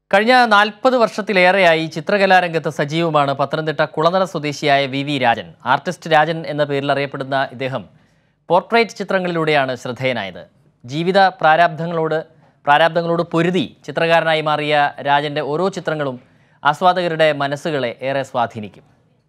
കഴിഞ്ഞ നാൽപ്പത് വർഷത്തിലേറെയായി ചിത്രകലാരംഗത്ത് സജീവമാണ് പത്തനംതിട്ട കുളനട സ്വദേശിയായ V V Rajan artist Rajan എന്ന പേരിൽ അറിയപ്പെടുന്ന ഇദ്ദേഹം പോർട്രേറ്റ് ചിത്രങ്ങളിലൂടെയാണ് ശ്രദ്ധേയനായത് ജീവിത പ്രാരാബ്ധങ്ങളോട് പ്രാരാബ്ധങ്ങളോട് പൊരുതി ചിത്രകാരനായി മാറിയ രാജൻ്റെ ഓരോ ചിത്രങ്ങളും ആസ്വാദകരുടെ മനസ്സുകളെ ഏറെ സ്വാധീനിക്കും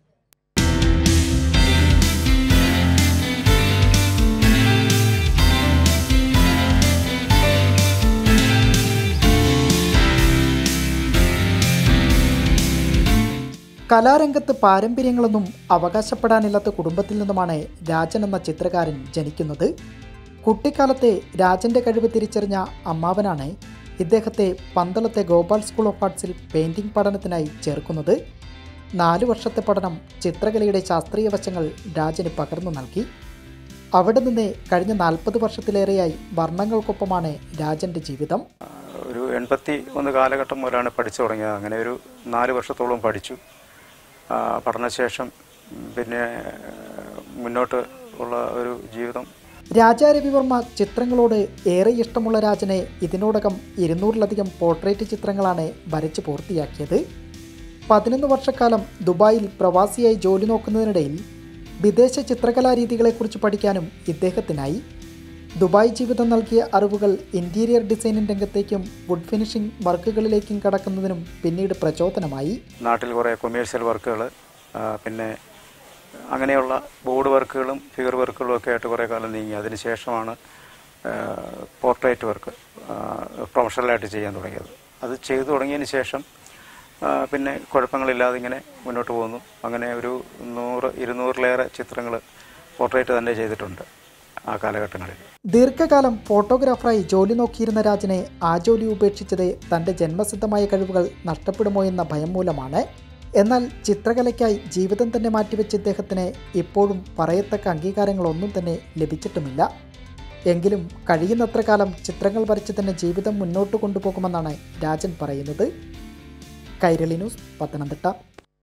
കലാരംഗത്ത് പാരമ്പര്യങ്ങളൊന്നും അവകാശപ്പെടാനില്ലാത്ത കുടുംബത്തിൽ നിന്നുമാണ് രാജൻ എന്ന ചിത്രകാരൻ ജനിക്കുന്നത് കുട്ടിക്കാലത്തെ രാജൻ്റെ കഴിവ് തിരിച്ചറിഞ്ഞ അമ്മാവനാണ് ഇദ്ദേഹത്തെ പന്തളത്തെ ഗോപാൽ സ്കൂൾ ഓഫ് ആർട്സിൽ പെയിൻറ്റിംഗ് പഠനത്തിനായി ചേർക്കുന്നത് നാല് വർഷത്തെ പഠനം ചിത്രകലയുടെ ശാസ്ത്രീയ വശങ്ങൾ രാജന് പകർന്നു നൽകി അവിടെ നിന്ന് കഴിഞ്ഞ നാൽപ്പത് വർഷത്തിലേറെയായി വർണ്ണങ്ങൾക്കൊപ്പമാണ് രാജൻ്റെ ജീവിതം ഒരു എൺപത്തി ഒന്ന് കാലഘട്ടം മുതലാണ് പഠിച്ചു തുടങ്ങിയത് അങ്ങനെ ഒരു നാല് വർഷത്തോളം പഠിച്ചു ആ, പഠനശേഷം ഉം, പിന്നെ ആ, മുന്നോട്ട് ഉള്ള ഒരു ജീവിതം രാജാ രവിവർമ്മ ചിത്രങ്ങളോട് ഏറെ ഇഷ്ടമുള്ള രാജനെ ഇതിനോടകം ഇരുന്നൂറിലധികം പോർട്രേറ്റ് ചിത്രങ്ങളാണ് വരച്ച് പൂർത്തിയാക്കിയത് പതിനൊന്ന് വർഷക്കാലം ദുബായിൽ പ്രവാസിയായി ജോലി നോക്കുന്നതിനിടയിൽ വിദേശ ചിത്രകലാ രീതികളെക്കുറിച്ച് പഠിക്കാനും ഇദ്ദേഹത്തിനായി ദുബായ് ജീവിതം നൽകിയ അറിവുകൾ ഇൻറ്റീരിയർ ഡിസൈനിങ് രംഗത്തേക്കും വുഡ് ഫിനിഷിംഗ് വർക്കുകളിലേക്കും കടക്കുന്നതിനും പിന്നീട് പ്രചോദനമായി നാട്ടിൽ കുറേ കൊമേഴ്സ്യൽ വർക്കുകൾ പിന്നെ അങ്ങനെയുള്ള ബോർഡ് വർക്കുകളും ഫിഗർ വർക്കുകളും ഒക്കെ ആയിട്ട് കുറേ കാലം നീങ്ങി അതിനുശേഷമാണ് പോർട്രേറ്റ് വർക്ക് പ്രൊഫഷണലായിട്ട് ചെയ്യാൻ തുടങ്ങിയത് അത് ചെയ്തു തുടങ്ങിയതിന് ശേഷം ആ, പിന്നെ കുഴപ്പങ്ങളില്ലാതെ ഇങ്ങനെ മുന്നോട്ട് പോകുന്നു അങ്ങനെ ഒരു നൂറ് ഇരുന്നൂറിലേറെ ചിത്രങ്ങൾ പോർട്രേറ്റ് തന്നെ ചെയ്തിട്ടുണ്ട് ആ കാലഘട്ടങ്ങളിൽ ദീർഘകാലം ഫോട്ടോഗ്രാഫറായി ജോലി നോക്കിയിരുന്ന രാജനെ ആ ജോലി ഉപേക്ഷിച്ചത് തൻ്റെ ജന്മസിദ്ധമായ കഴിവുകൾ നഷ്ടപ്പെടുമോ എന്ന ഭയം മൂലമാണ് എന്നാൽ ചിത്രകലയ്ക്കായി ജീവിതം തന്നെ മാറ്റിവെച്ച ഇദ്ദേഹത്തിന് ഇപ്പോഴും പറയത്തക്ക അംഗീകാരങ്ങളൊന്നും തന്നെ ലഭിച്ചിട്ടുമില്ല എങ്കിലും കഴിയുന്നത്ര കാലം ചിത്രങ്ങൾ വരച്ച് തന്നെ ജീവിതം മുന്നോട്ട് കൊണ്ടുപോകുമെന്നാണ് രാജൻ പറയുന്നത് കൈരളി ന്യൂസ് പത്തനംതിട്ട